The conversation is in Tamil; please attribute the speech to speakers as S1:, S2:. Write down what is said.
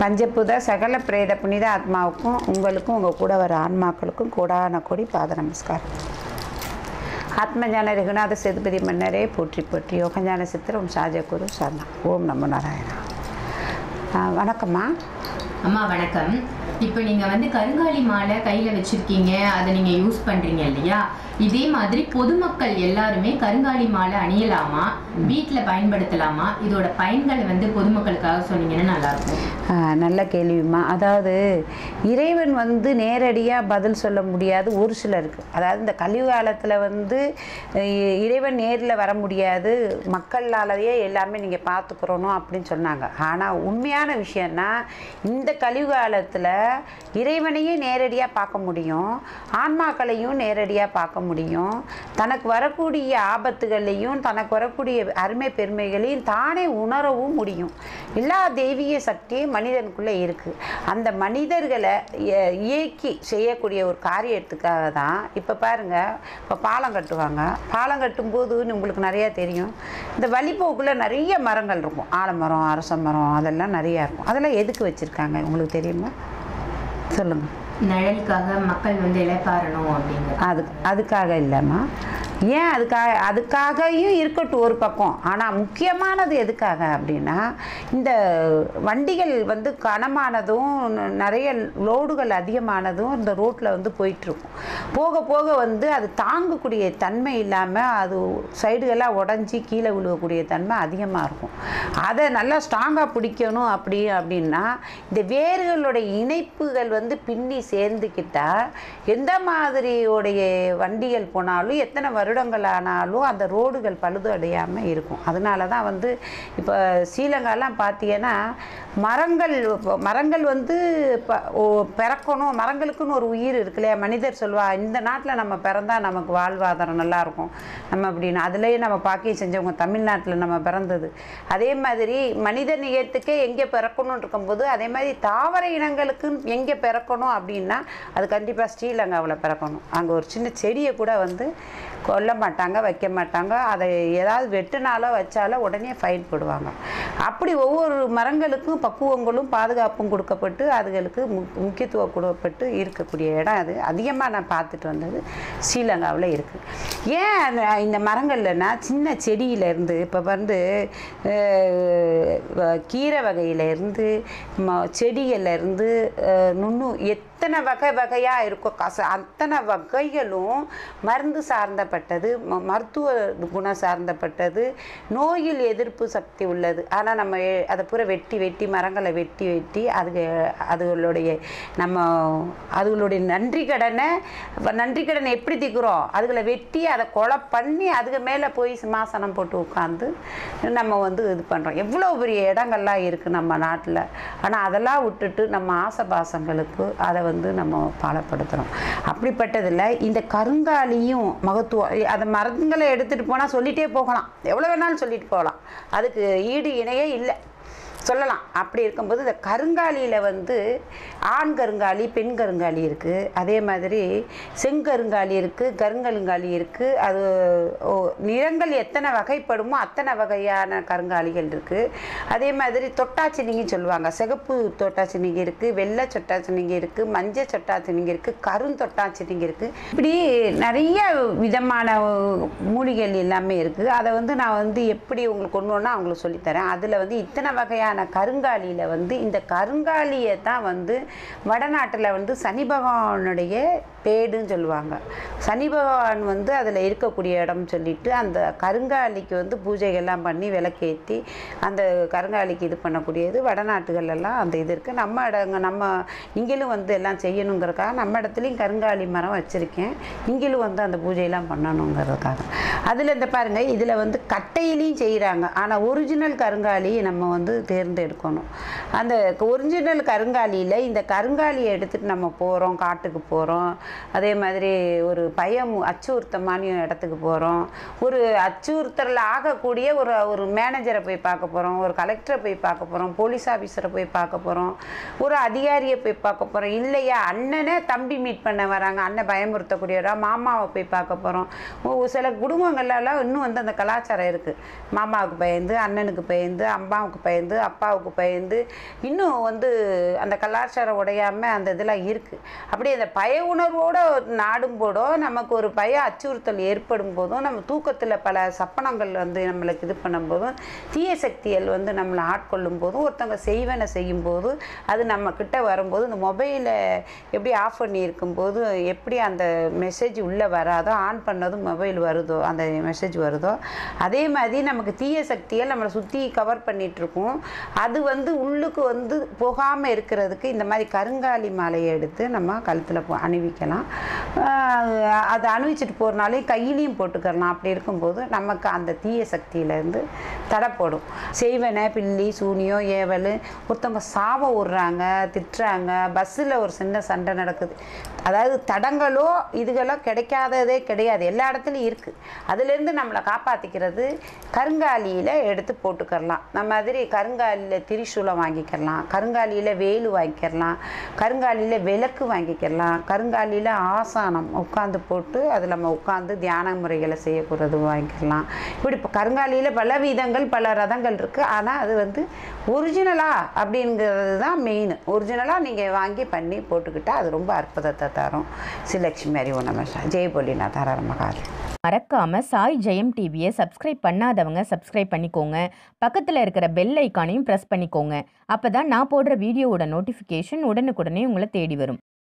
S1: பஞ்சபூத சகல பிரேத புனித ஆத்மாவுக்கும் உங்களுக்கும் உங்கள் கூட வர ஆன்மாக்களுக்கும் கூடான கொடி பாத நமஸ்காரம் ஆத்மஞான ரகுநாத சேதுபதி மன்னரே போற்றி போற்றி யோகஞான சித்திரம் சாஜகுரு சரணம் ஓம் நமோ நாராயணா ஆ, வணக்கம்மா
S2: அம்மா வணக்கம் இப்போ நீங்க வந்து கருங்காலி மாலை கையில வச்சிருக்கீங்க அதை நீங்க யூஸ் பண்றீங்க இல்லையா இதே மாதிரி பொதுமக்கள் எல்லாருமே கருங்காலி மாலை அணியலாமா வீட்ல பயன்படுத்தலாமா இதோட பயன்கள் வந்து பொதுமக்களுக்காக சொன்னீங்கன்னா நல்லா இருக்கும்
S1: ஆ, நல்ல கேள்விம்மா அதாவது இறைவன் வந்து நேரடியாக பதில் சொல்ல முடியாது ஒரு சிலருக்கு அதாவது இந்த கலிகாலத்தில் வந்து இ- இறைவன் நேரில் வர முடியாது மக்களாலேயே எல்லாமே நீங்கள் பார்த்துக்கிறணும் அப்படின்னு சொன்னாங்க ஆனால் உண்மையான விஷயம்னா இந்த கலிகாலத்தில் இறைவனையும் நேரடியாக பார்க்க முடியும் ஆன்மாக்களையும் நேரடியாக பார்க்க முடியும் தனக்கு வரக்கூடிய ஆபத்துகளையும் தனக்கு வரக்கூடிய அருமை பெருமைகளையும் தானே உணரவும் முடியும் எல்லா தெய்வீக சக்தியும் மனிதனுக்குள்ளே இருக்குது அந்த மனிதர்களை இய- இயக்கி செய்யக்கூடிய ஒரு காரியத்துக்காக தான் இப்போ பாருங்கள் இப்போ பாலம் கட்டுவாங்க பாலம் கட்டும்போது உங்களுக்கு நிறையா தெரியும் இந்த வழிப்போக்கில் நிறைய மரங்கள் இருக்கும் ஆலமரம் அரச மரம் அதெல்லாம் நிறையா இருக்கும் அதெல்லாம் எதுக்கு வச்சுருக்காங்க உங்களுக்கு தெரியுமா சொல்லுங்கள்
S2: நிழலுக்காக மக்கள் வந்து இளைப்பாறணும் அப்படிங்கிற
S1: அது அதுக்காக இல்லைம்மா ஏன் அதுக்காக அதுக்காகவும் இருக்கட்டும் ஒரு பக்கம் ஆனால் முக்கியமானது எதுக்காக அப்படின்னா இந்த வண்டிகள் வந்து கனமானதும் ந- நிறைய லோடுகள் அதிகமானதும் இந்த ரோட்டில் வந்து போயிட்டுருக்கும் போக போக வந்து அது தாங்கக்கூடிய தன்மை இல்லாமல் அது சைடுகளாக உடஞ்சி கீழே விழுகக்கூடிய தன்மை அதிகமாக இருக்கும் அதை நல்லா ஸ்ட்ராங்காக பிடிக்கணும் அப்படி அப்படின்னா இந்த வேர்களுடைய இணைப்புகள் வந்து பின்னி சேர்ந்துக்கிட்டா எந்த மாதிரியோடைய வண்டிகள் போனாலும் எத்தனை வருடங்கள் ஆனாலும் அந்த ரோடுகள் பழுது அடையாமல் இருக்கும் அதனால தான் வந்து இப்போ ஸ்ரீலங்காலாம் பார்த்தீங்கன்னா மரங்கள் மரங்கள் வந்து ப- ஓ- பிறக்கணும் மரங்களுக்குன்னு ஒரு உயிர் இருக்கு இல்லையா மனிதர் சொல்வா இந்த நாட்டில் நம்ம பிறந்தா நமக்கு வாழ்வாதாரம் நல்லா இருக்கும் நம்ம அப்படின்னு அதுலேயே நம்ம பாக்கியம் செஞ்சவங்க தமிழ்நாட்டில் நம்ம பிறந்தது அதே மாதிரி மனித நிகழ்த்துக்கே எங்கே பிறக்கணும்னு இருக்கும்போது அதே மாதிரி தாவர இனங்களுக்கு எங்கே பிறக்கணும் அப்படின்னா அது கண்டிப்பாக ஸ்ரீலங்காவில் பிறக்கணும் அங்கே ஒரு சின்ன செடியை கூட வந்து கொல்ல மாட்டாங்க வைக்க மாட்டாங்க அதை ஏதாவது வெட்டுனாலோ வச்சாலோ உடனே ஃபைன் போடுவாங்க அப்படி ஒவ்வொரு மரங்களுக்கும் பக்குவங்களும் பாதுகாப்பும் கொடுக்கப்பட்டு அதுகளுக்கு மு- முக்கியத்துவம் கொடுக்கப்பட்டு இருக்கக்கூடிய இடம் அது அதிகமாக நான் பார்த்துட்டு வந்தது ஸ்ரீலங்காவில் இருக்குது ஏன் அந்த- இந்த மரங்கள்லனா சின்ன செடியிலேருந்து இப்போ வந்து அஹ், வ- கீரை வகையிலேருந்து செடிகள்லேருந்து நுண்ணு எத்தனை வகை வகையாக இருக்கோ கச அத்தனை வகைகளும் மருந்து சார்ந்தப்பட்டது ம- மருத்துவ குணம் சார்ந்தப்பட்டது நோயில் எதிர்ப்பு சக்தி உள்ளது ஆனால் நம்ம எ- அதை பூரா வெட்டி வெட்டி மரங்களை வெட்டி வெட்டி அதுக அதுகளுடைய நம்ம அதுகளுடைய நன்றி கடனை வ- நன்றி கடனை எப்படி தீர்க்குறோம் அதுகளை வெட்டி அதை கொலை பண்ணி அதுக்கு மேலே போய் சிம்மாசனம் போட்டு உட்காந்து நம்ம வந்து இது பண்ணுறோம் எவ்வளோ பெரிய இடங்கள்லாம் இருக்குது நம்ம நாட்டில் ஆனால் அதெல்லாம் விட்டுட்டு நம்ம ஆசைபாசங்களுக்கு அதை வந்து நம்ம பாலப்படுத்துகிறோம் அப்படிப்பட்டதில் இந்த கருங்காலியும் மகத்துவம் அந்த மரங்களை எடுத்துகிட்டு போனால் சொல்லிகிட்டே போகலாம் எவ்வளோ வேணாலும் சொல்லிட்டு போகலாம் அதுக்கு ஈடு இணையே இல்லை சொல்லலாம் அப்படி இருக்கும்போது இந்த கருங்காலியில் வந்து ஆண் கருங்காலி பெண் கருங்காலி இருக்குது அதே மாதிரி செங்கருங்காலி இருக்குது கருங்கருங்காலி இருக்குது அது ஓ, நிறங்கள் எத்தனை வகைப்படுமோ அத்தனை வகையான கருங்காலிகள் இருக்குது அதே மாதிரி தொட்டாச்சினிங்கி சொல்லுவாங்க சிகப்பு தொட்டாச்சினிங்கி இருக்குது வெள்ளை சொட்டாச்சினிங்கி இருக்குது மஞ்சள் சொட்டாச்சினிங்கி இருக்குது கருந்தொட்டாச்சினிங்கி இருக்குது இப்படி நிறைய விதமான மூலிகைகள் எல்லாமே இருக்குது அதை வந்து நான் வந்து எப்படி உங்களுக்கு கொண்டு வரணும் அவங்களுக்கு சொல்லித்தரேன் அதில் வந்து இத்தனை வகையான கருங்காலியில் வந்து இந்த கருங்காலியை தான் வந்து வடநாட்டில் வந்து சனி பகவானுடைய பேடுன்னு சொல்லுவாங்க சனி பகவான் வந்து அதில் இருக்கக்கூடிய இடம் சொல்லிட்டு அந்த கருங்காலிக்கு வந்து பூஜைகள்லாம் பண்ணி விளக்கேற்றி அந்த கருங்காலிக்கு இது பண்ணக்கூடியது வடநாட்டுகள் எல்லாம் அந்த இது இருக்குது நம்ம இடங்க நம்ம நீங்களும் வந்து எல்லாம் செய்யணுங்கிறதுக்காக நம்ம இடத்துலையும் கருங்காலி மரம் வச்சுருக்கேன் நீங்களும் வந்து அந்த பூஜையெல்லாம் பண்ணணுங்கிறதுக்காக அதில் இந்த பாருங்கள் இதில் வந்து கட்டையிலையும் செய்கிறாங்க ஆனால் ஒரிஜினல் கருங்காலி நம்ம வந்து தேர்ந்தெடுக்கணும் அந்த ஒரிஜினல் கருங்காலியில் இந்த கருங்காலியை எடுத்துகிட்டு நம்ம போகிறோம் காட்டுக்கு போகிறோம் அதே மாதிரி ஒரு பயம் அச்சுறுத்தமான இடத்துக்கு போகிறோம் ஒரு அச்சுறுத்தல் ஆகக்கூடிய ஒரு ஒரு மேனேஜரை போய் பார்க்க போகிறோம் ஒரு கலெக்டரை போய் பார்க்க போகிறோம் போலீஸ் ஆஃபீஸரை போய் பார்க்க போகிறோம் ஒரு அதிகாரியை போய் பார்க்க போகிறோம் இல்லையா அண்ணனை தம்பி மீட் பண்ண வராங்க அண்ணன் பயமுறுத்தக்கூடியவரா மாமாவை போய் பார்க்க போகிறோம் சில குடும்பங்கள்லாம் இன்னும் வந்து அந்த கலாச்சாரம் இருக்குது மாமாவுக்கு பயந்து அண்ணனுக்கு பயந்து அம்மாவுக்கு பயந்து அப்பாவுக்கு பயந்து இன்னும் வந்து அந்த கலாச்சாரம் உடையாமல் அந்த இதெல்லாம் இருக்குது அப்படி அந்த பய உணர்வோடு நாடும் போதோ நமக்கு ஒரு பய அச்சுறுத்தல் ஏற்படும் போதும் நம்ம தூக்கத்தில் பல சப்பனங்கள் வந்து நம்மளுக்கு இது பண்ணும்போதும் தீய சக்திகள் வந்து நம்மளை ஆட்கொள்ளும் போதும் ஒருத்தவங்க செய்வனை செய்யும் போது அது நம்ம கிட்ட வரும்போது இந்த மொபைலை எப்படி ஆஃப் பண்ணி இருக்கும்போது எப்படி அந்த மெசேஜ் உள்ளே வராதோ ஆன் பண்ணதும் மொபைல் வருதோ அந்த மெசேஜ் வருதோ அதே மாதிரி நமக்கு தீய சக்திகள் நம்மளை சுற்றி கவர் பண்ணிகிட்ருக்கும் அது வந்து உள்ளுக்கு வந்து போகாமல் இருக்கிறதுக்கு இந்த மாதிரி கருங்காலி மாலையை எடுத்து நம்ம கழுத்தில் போ அணிவிக்கலாம் ஆஹ் அதை அணிவிச்சிட்டு போகிறனாலே கையிலையும் போட்டுக்கலாம் அப்படி இருக்கும்போது நமக்கு அந்த தீய சக்தியிலேருந்து தடை போடும் செய்வனை பில்லி சூனியம் ஏவல் ஒருத்தவங்க சாப விடுறாங்க திட்டுறாங்க பஸ்ஸில் ஒரு சின்ன சண்டை நடக்குது அதாவது தடங்களோ இதுகளோ கிடைக்காததே கிடையாது எல்லா இடத்துலையும் இருக்குது அதுலேருந்து நம்மளை காப்பாற்றிக்கிறது கருங்காலியில் எடுத்து போட்டுக்கிறலாம் நம்ம மாதிரி கருங்காலியில் திரிசூலம் வாங்கிக்கிறலாம் கருங்காலியில் வேலு வாங்கிக்கிறலாம் கருங்காலியில் விளக்கு வாங்கிக்கிறலாம் கருங்காலியில் ஆசானம் உட்காந்து போட்டு அதில் நம்ம உட்காந்து தியான முறைகளை செய்யக்கூடாது வாங்கிக்கலாம் இப்படி இப்போ கருங்காலியில் பல விதங்கள் பல ரதங்கள் இருக்குது ஆனால் அது வந்து ஒரிஜினலா அப்படிங்கிறது தான் மெயின் ஒரிஜினலாக நீங்கள் வாங்கி பண்ணி போட்டுக்கிட்டால் அது ரொம்ப அற்புதத்தை தரும் ஸ்ரீலட்சுமி அறிவு நமஷா ஜெயபொலினா தாராள மகாதேவ்
S2: மறக்காம சாய் ஜெயம் டிவியை சப்ஸ்கிரைப் பண்ணாதவங்க சப்ஸ்கிரைப் பண்ணிக்கோங்க பக்கத்தில் இருக்கிற பெல் ஐக்கானையும் ப்ரெஸ் பண்ணிக்கோங்க அப்பதான் நான் போடுற வீடியோவோட நோட்டிஃபிகேஷன் உடனுக்குடனே உங்களை தேடி வரும்